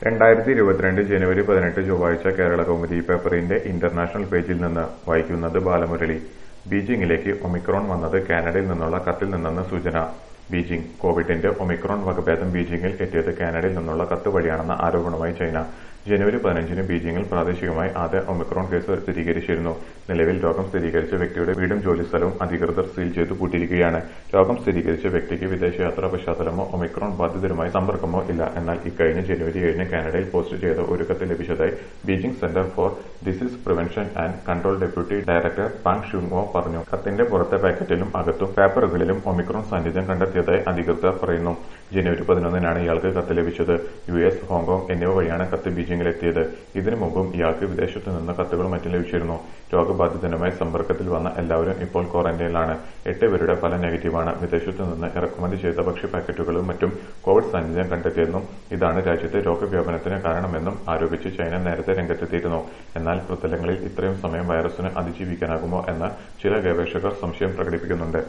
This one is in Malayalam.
രണ്ടായിരത്തി ഇരുപത്തിരണ്ട് ജനുവരി പതിനെട്ട് ചൊവ്വാഴ്ച കേരളകൗമുദി പേപ്പറിന്റെ ഇന്റർനാഷണൽ പേജിൽ നിന്ന് വായിക്കുന്നത് ബാലമുരളി ബീജിംഗിലേക്ക് ഒമിക്രോൺ വന്നത് കാനഡയിൽ നിന്നുള്ള കത്തിൽ നിന്നെന്ന് സൂചന ബീജിംഗ് കോവിഡിന്റെ ഒമിക്രോൺ വകഭേദം ബീജിംഗിൽ എത്തിയത് കാനഡയിൽ നിന്നുള്ള കത്ത് വഴിയാണെന്ന ആരോപണവുമായി ചൈന ജനുവരി പതിനഞ്ചിന് ബീജിംഗിൽ പ്രാദേശികമായി ആദ്യ ഒമിക്രോൺ കേസ് സ്ഥിരീകരിച്ചിരുന്നു നിലവിൽ രോഗം സ്ഥിരീകരിച്ച വ്യക്തിയുടെ വീടും ജോലിസ്ഥലവും അധികൃതർ സീൽ ചെയ്തു പൂട്ടിയിരിക്കുകയാണ് രോഗം സ്ഥിരീകരിച്ച വ്യക്തിക്ക് വിദേശയാത്രാ പശ്ചാത്തലമോ ഒമിക്രോൺ ബാധിതരുമായി സമ്പർക്കമോ ഇല്ല എന്നാൽ ഇക്കഴിഞ്ഞ ജനുവരി ഏഴിന് കാനഡയിൽ പോസ്റ്റ് ചെയ്ത ഒരു കത്ത് ലഭിച്ചതായി Beijing Centre for Disease Prevention and Control deputy director Pang Xinghuo പറഞ്ഞു കത്തിന്റെ പുറത്തെ പാക്കറ്റിലും അകത്തും പേപ്പറുകളിലും ഒമിക്രോൺ സാന്നിധ്യം കണ്ടെത്തിയതായി അധികൃതർ പറയുന്നു ജനുവരി പതിനൊന്നിനാണ് ഇയാൾക്ക് കത്ത് ലഭിച്ചത് യു എസ് ഹോങ്കോങ് എന്നിവ വഴിയാണ് കത്ത് ബീജിംഗിലെത്തിയത് ഇതിനു മുമ്പും ഇയാൾക്ക് വിദേശത്തു നിന്ന് കത്തുകളും മറ്റും ലഭിച്ചിരുന്നു രോഗബാധിതനുമായി സമ്പർക്കത്തിൽ വന്ന എല്ലാവരും ഇപ്പോൾ ക്വാറന്റൈനിലാണ് എട്ട് പേരുടെ ഫലം നെഗറ്റീവാണ് വിദേശത്തു നിന്ന് ഇറക്കുമതി ചെയ്ത ഭക്ഷ്യ പാക്കറ്റുകളും മറ്റും കോവിഡ് സാന്നിധ്യം കണ്ടെത്തിയെന്നും ഇതാണ് രാജ്യത്തെ രോഗവ്യാപനത്തിന് കാരണമെന്നും ആരോപിച്ച് ചൈന നേരത്തെ രംഗത്തെത്തിയിരുന്നു എന്നാൽ പ്രതലങ്ങളിൽ ഇത്രയും സമയം വൈറസിന് അതിജീവിക്കാനാകുമോ എന്ന് ചില ഗവേഷകർ സംശയം പ്രകടിപ്പിക്കുന്നുണ്ട്